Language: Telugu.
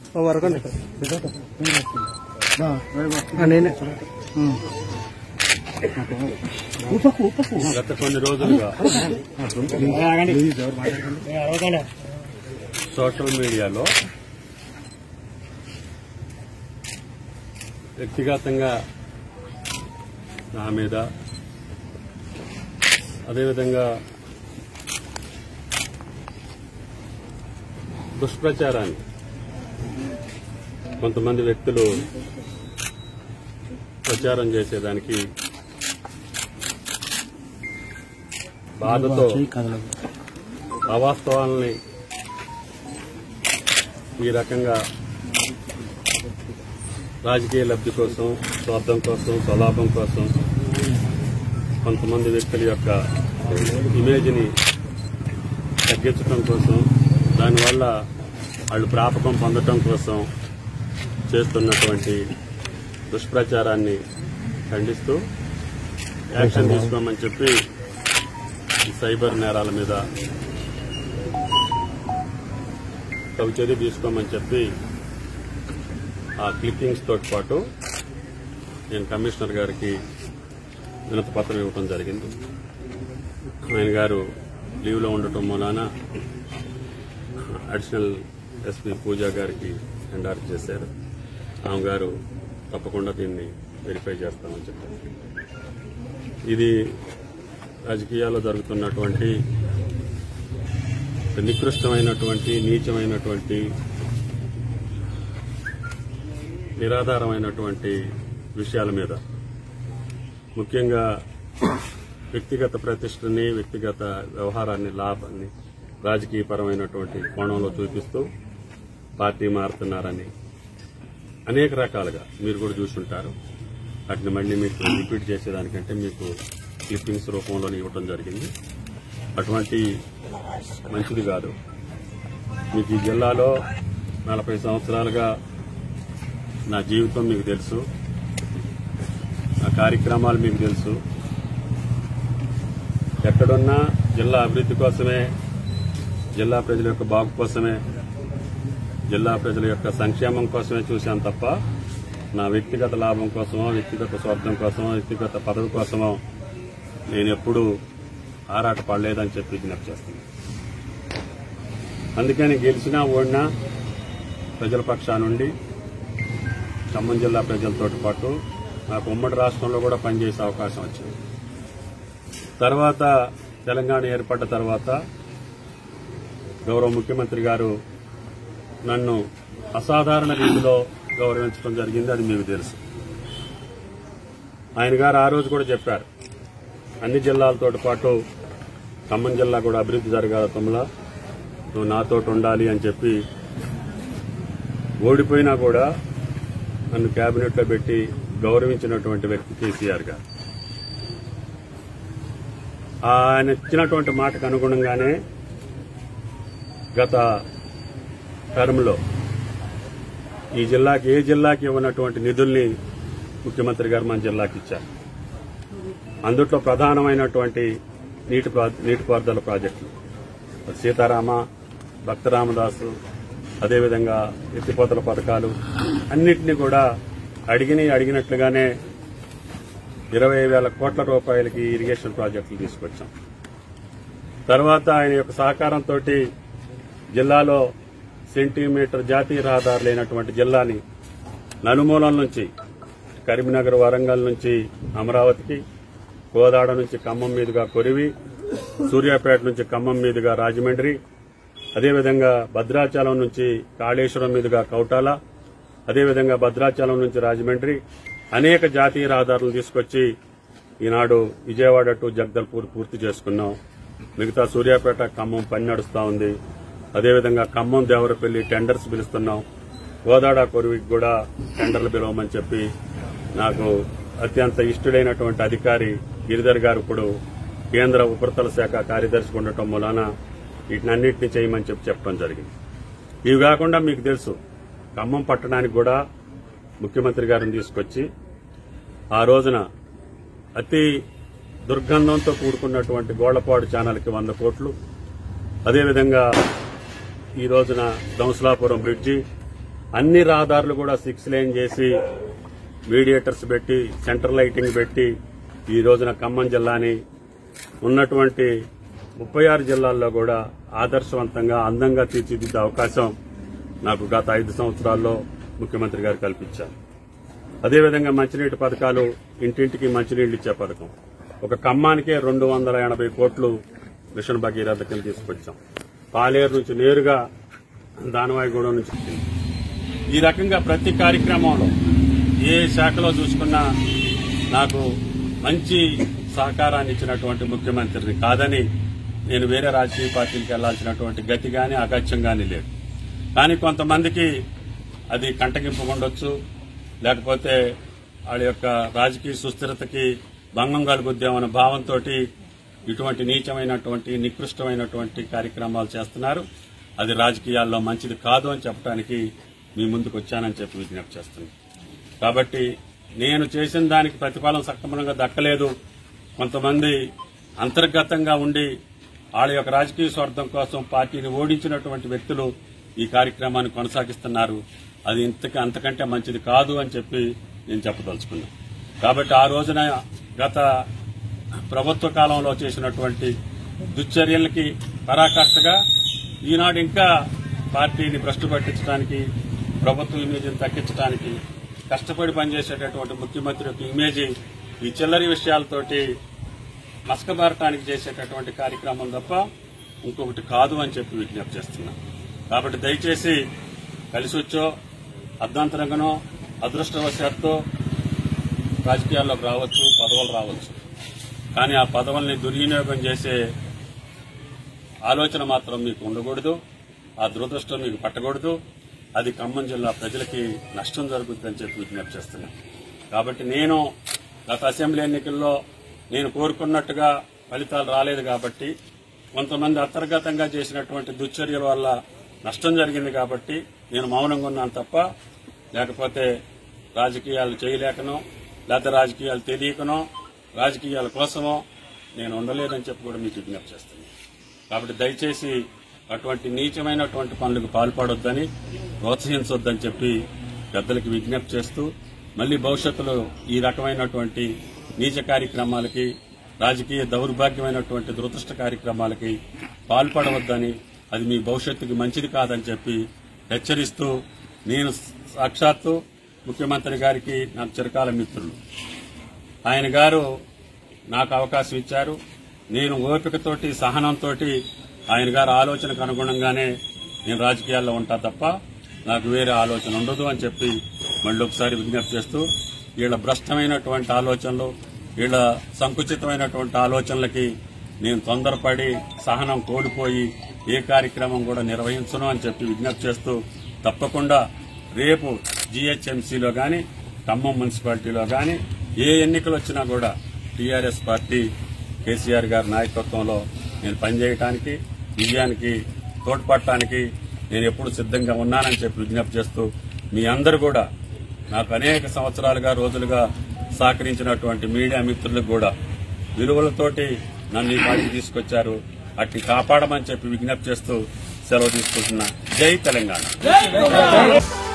వరకండి నేనే గత కొన్ని రోజులుగా సోషల్ మీడియాలో వ్యక్తిగతంగా నా మీద అదేవిధంగా దుష్ప్రచారాన్ని కొంతమంది వ్యక్తులు ప్రచారం చేసేదానికి బాధతో అవాస్తవాలని ఈ రకంగా రాజకీయ లబ్ధి కోసం స్వార్థం కోసం స్వలాభం కోసం కొంతమంది వ్యక్తుల యొక్క ఇమేజ్ని తగ్గించడం కోసం దానివల్ల వాళ్ళు ప్రాపకం పొందటం కోసం చేస్తున్నటువంటి దుష్ప్రచారాన్ని ఖండిస్తూ యాక్షన్ తీసుకోమని చెప్పి ఈ సైబర్ నేరాల మీద తగు చర్య తీసుకోమని చెప్పి ఆ క్లిప్పింగ్స్ తోటి పాటు నేను కమిషనర్ గారికి వినతి పత్రం ఇవ్వడం జరిగింది ఆయన గారు లీవ్లో ఉండటం మూలాన అడిషనల్ ఎస్పీ పూజా గారికి ఎండార్ చేశారు ఆమె గారు తప్పకుండా దీన్ని వెరిఫై చేస్తామని చెప్పారు ఇది రాజకీయాల్లో జరుగుతున్నటువంటి నికృష్టమైనటువంటి నీచమైనటువంటి నిరాధారమైనటువంటి విషయాల మీద ముఖ్యంగా వ్యక్తిగత ప్రతిష్టని వ్యక్తిగత వ్యవహారాన్ని లాభాన్ని రాజకీయపరమైనటువంటి కోణంలో చూపిస్తూ పార్టీ మారుతున్నారని అనేక రకాలుగా మీరు కూడా చూసుంటారు వాటిని మళ్ళీ మీకు రిపీట్ చేసేదానికంటే మీకు క్లిప్పింగ్స్ రూపంలో ఇవ్వడం జరిగింది అటువంటి మంచిది కాదు మీకు ఈ జిల్లాలో నలభై సంవత్సరాలుగా నా జీవితం మీకు తెలుసు నా కార్యక్రమాలు మీకు తెలుసు ఎక్కడున్నా జిల్లా అభివృద్ధి కోసమే జిల్లా ప్రజల యొక్క బాగు కోసమే జిల్లా ప్రజల యొక్క సంక్షేమం కోసమే చూశాను తప్ప నా వ్యక్తిగత లాభం కోసమో వ్యక్తిగత స్వార్థం కోసమో వ్యక్తిగత పదవి కోసమో నేను ఎప్పుడూ ఆరాట పడలేదని చెప్పి విజ్ఞప్తి చేస్తున్నాను అందుకని గెలిచినా ఓడినా ప్రజల పక్షా నుండి ఖమ్మం జిల్లా ప్రజలతో పాటు నాకు ఉమ్మడి రాష్ట్రంలో కూడా పనిచేసే అవకాశం వచ్చింది తర్వాత తెలంగాణ ఏర్పడ్డ తర్వాత గౌరవ ముఖ్యమంత్రి గారు నన్ను అసాధారణ రీతిలో గౌరవించడం జరిగింది అది మీకు తెలుసు ఆయన గారు ఆ రోజు కూడా చెప్పారు అన్ని జిల్లాలతో పాటు ఖమ్మం జిల్లా కూడా అభివృద్ధి జరగాల తమ్ములా నువ్వు నాతోటి ఉండాలి అని చెప్పి ఓడిపోయినా కూడా నన్ను కేబినెట్లో పెట్టి గౌరవించినటువంటి వ్యక్తి కేసీఆర్ గారు ఆయన ఇచ్చినటువంటి మాటకు అనుగుణంగానే గత టర్మ్లో ఈ జిల్లాకి ఏ జిల్లాకి ఇవ్వనటువంటి నిధుల్ని ముఖ్యమంత్రి గారు మన జిల్లాకి ఇచ్చారు అందుట్లో ప్రధానమైనటువంటి నీటి ప్రా- నీటిపారుదల ప్రాజెక్టులు సీతారామ భక్తరామదాసు అదేవిధంగా ఎత్తిపోతల పథకాలు అన్నిటినీ కూడా అడిగిని అడిగినట్లుగానే ఇరవై వేల కోట్ల రూపాయలకి ఇరిగేషన్ ప్రాజెక్టులు తీసుకొచ్చాం తర్వాత ఆయన యొక్క సహకారంతో జిల్లాలో సెంటీమీటర్ జాతీయ రహదారు లేనటువంటి జిల్లాని నలుమూలల నుంచి కరీంనగర్ వరంగల్ నుంచి అమరావతికి కోదాడ నుంచి ఖమ్మం మీదుగా కొరివి సూర్యాపేట నుంచి ఖమ్మం మీదుగా రాజమండ్రి అదేవిధంగా భద్రాచలం నుంచి కాళేశ్వరం మీదుగా కౌటాల అదేవిధంగా భద్రాచలం నుంచి రాజమండ్రి అనేక జాతీయ రహదారులను తీసుకొచ్చి ఈనాడు విజయవాడ టు జగదల్పూర్ పూర్తి చేసుకున్నాం మిగతా సూర్యాపేట ఖమ్మం పని నడుస్తా ఉంది అదేవిధంగా ఖమ్మం దేవరపల్లి టెండర్స్ పిలుస్తున్నాం గోదాడ కొరువికి కూడా టెండర్లు పిలవమని చెప్పి నాకు అత్యంత ఇష్టడైనటువంటి అధికారి గిరిధర్ గారు ఇప్పుడు కేంద్ర ఉపరితల శాఖ కార్యదర్శి ఉండటం మూలాన వీటినన్నింటినీ చేయమని చెప్పి చెప్పడం జరిగింది ఇవి కాకుండా మీకు తెలుసు ఖమ్మం పట్టణానికి కూడా ముఖ్యమంత్రి గారిని తీసుకొచ్చి ఆ రోజున అతి దుర్గంధంతో కూడుకున్నటువంటి గోళ్లపాడు ఛానల్కి వంద కోట్లు అదేవిధంగా ఈ రోజున దంసలాపురం బ్రిడ్జి అన్ని రహదారులు కూడా సిక్స్ లేన్ చేసి మీడియేటర్స్ పెట్టి సెంటర్ లైటింగ్ పెట్టి ఈ రోజున ఖమ్మం జిల్లాని ఉన్నటువంటి ముప్పై ఆరు జిల్లాల్లో కూడా ఆదర్శవంతంగా అందంగా తీర్చిదిద్దే అవకాశం నాకు గత ఐదు సంవత్సరాల్లో ముఖ్యమంత్రి గారు కల్పించారు అదేవిధంగా మంచినీటి పథకాలు ఇంటింటికి మంచినీళ్లు ఇచ్చే పథకం ఒక ఖమ్మానికే రెండు వందల ఎనభై కోట్లు మిషన్ భగీరథ కింద తీసుకొచ్చాం పాలేరు నుంచి నేరుగా దానవాయిగూడెం నుంచి వచ్చింది. ఈ రకంగా ప్రతి కార్యక్రమంలో ఏ శాఖలో చూసుకున్నా నాకు మంచి సహకారాన్ని ఇచ్చినటువంటి ముఖ్యమంత్రిని కాదని నేను వేరే రాజకీయ పార్టీలకు వెళ్లాల్సినటువంటి గతి గాని అగత్యం గాని లేదు కానీ కొంతమందికి అది కంటగింపు ఉండొచ్చు లేకపోతే వాళ్ళ యొక్క రాజకీయ సుస్థిరతకి భంగం కలుగుద్దామన్న భావంతో ఇటువంటి నీచమైనటువంటి నికృష్టమైనటువంటి కార్యక్రమాలు చేస్తున్నారు అది రాజకీయాల్లో మంచిది కాదు అని చెప్పడానికి మీ ముందుకు వచ్చానని చెప్పి విజ్ఞప్తి చేస్తున్నాను కాబట్టి నేను చేసిన దానికి ప్రతిఫలం సక్రమంగా దక్కలేదు కొంతమంది అంతర్గతంగా ఉండి వాళ్ళ యొక్క రాజకీయ స్వార్థం కోసం పార్టీని ఓడించినటువంటి వ్యక్తులు ఈ కార్యక్రమాన్ని కొనసాగిస్తున్నారు అది ఇంతకి అంతకంటే మంచిది కాదు అని చెప్పి నేను చెప్పదలుచుకున్నాను కాబట్టి ఆ రోజున గత ప్రభుత్వ కాలంలో చేసినటువంటి దుశ్చర్యలకి పరాకాష్ఠగా ఈనాడు ఇంకా పార్టీని భ్రష్టు పట్టించడానికి ప్రభుత్వ ఇమేజ్ని తగ్గించడానికి కష్టపడి పనిచేసేటటువంటి ముఖ్యమంత్రి యొక్క ఇమేజ్ ఈ చిల్లరి విషయాలతోటి మస్కబారటానికి చేసేటటువంటి కార్యక్రమం తప్ప ఇంకొకటి కాదు అని చెప్పి విజ్ఞప్తి చేస్తున్నా కాబట్టి దయచేసి కలిసి వచ్చో అర్ధాంతరంగానో అదృష్టవశాత్తు రాజకీయాల్లోకి రావచ్చు పదవులు రావచ్చు కానీ ఆ పదవుల్ని దుర్వినియోగం చేసే ఆలోచన మాత్రం మీకు ఉండకూడదు ఆ దురదృష్టం మీకు పట్టకూడదు అది ఖమ్మం జిల్లా ప్రజలకి నష్టం జరుగుతుందని చెప్పి విజ్ఞప్తి చేస్తున్నాను కాబట్టి నేను గత అసెంబ్లీ ఎన్నికల్లో నేను కోరుకున్నట్టుగా ఫలితాలు రాలేదు కాబట్టి కొంతమంది అంతర్గతంగా చేసినటువంటి దుశ్చర్యల వల్ల నష్టం జరిగింది కాబట్టి నేను మౌనంగా ఉన్నాను తప్ప లేకపోతే రాజకీయాలు చేయలేకనో లేకపోతే రాజకీయాలు తెలియకనో రాజకీయాల కోసమో నేను ఉండలేదని చెప్పి కూడా మీకు విజ్ఞప్తి చేస్తున్నాను కాబట్టి దయచేసి అటువంటి నీచమైనటువంటి పనులకు పాల్పడొద్దని ప్రోత్సహించొద్దని చెప్పి పెద్దలకు విజ్ఞప్తి చేస్తూ మళ్లీ భవిష్యత్తులో ఈ రకమైనటువంటి నీచ కార్యక్రమాలకి రాజకీయ దౌర్భాగ్యమైనటువంటి దురదృష్ట కార్యక్రమాలకి పాల్పడవద్దని అది మీ భవిష్యత్తుకి మంచిది కాదని చెప్పి హెచ్చరిస్తూ నేను సాక్షాత్తు ముఖ్యమంత్రి గారికి నాకు చిరకాల మిత్రులు ఆయన గారు నాకు అవకాశం ఇచ్చారు నేను ఓపికతోటి సహనంతో ఆయన గారి ఆలోచనకు అనుగుణంగానే నేను రాజకీయాల్లో ఉంటా తప్ప నాకు వేరే ఆలోచన ఉండదు అని చెప్పి మళ్ళీ ఒకసారి విజ్ఞప్తి చేస్తూ వీళ్ళ భ్రష్టమైనటువంటి ఆలోచనలు వీళ్ళ సంకుచితమైనటువంటి ఆలోచనలకి నేను తొందరపడి సహనం కోల్పోయి ఏ కార్యక్రమం కూడా నిర్వహించను అని చెప్పి విజ్ఞప్తి చేస్తూ తప్పకుండా రేపు జీహెచ్ఎంసీలో గాని ఖమ్మం మున్సిపాలిటీలో గాని ఏ ఎన్నికలు వచ్చినా కూడా టీఆర్ఎస్ పార్టీ కేసీఆర్ గారి నాయకత్వంలో నేను పనిచేయటానికి విజయానికి తోడ్పడటానికి నేను ఎప్పుడు సిద్ధంగా ఉన్నానని చెప్పి విజ్ఞప్తి చేస్తూ మీ అందరూ కూడా నాకు అనేక సంవత్సరాలుగా రోజులుగా సహకరించినటువంటి మీడియా మిత్రులకు కూడా విలువలతోటి నన్ను ఈ పార్టీ తీసుకొచ్చారు అట్టి కాపాడమని చెప్పి విజ్ఞప్తి చేస్తూ సెలవు తీసుకుంటున్నా జై తెలంగాణ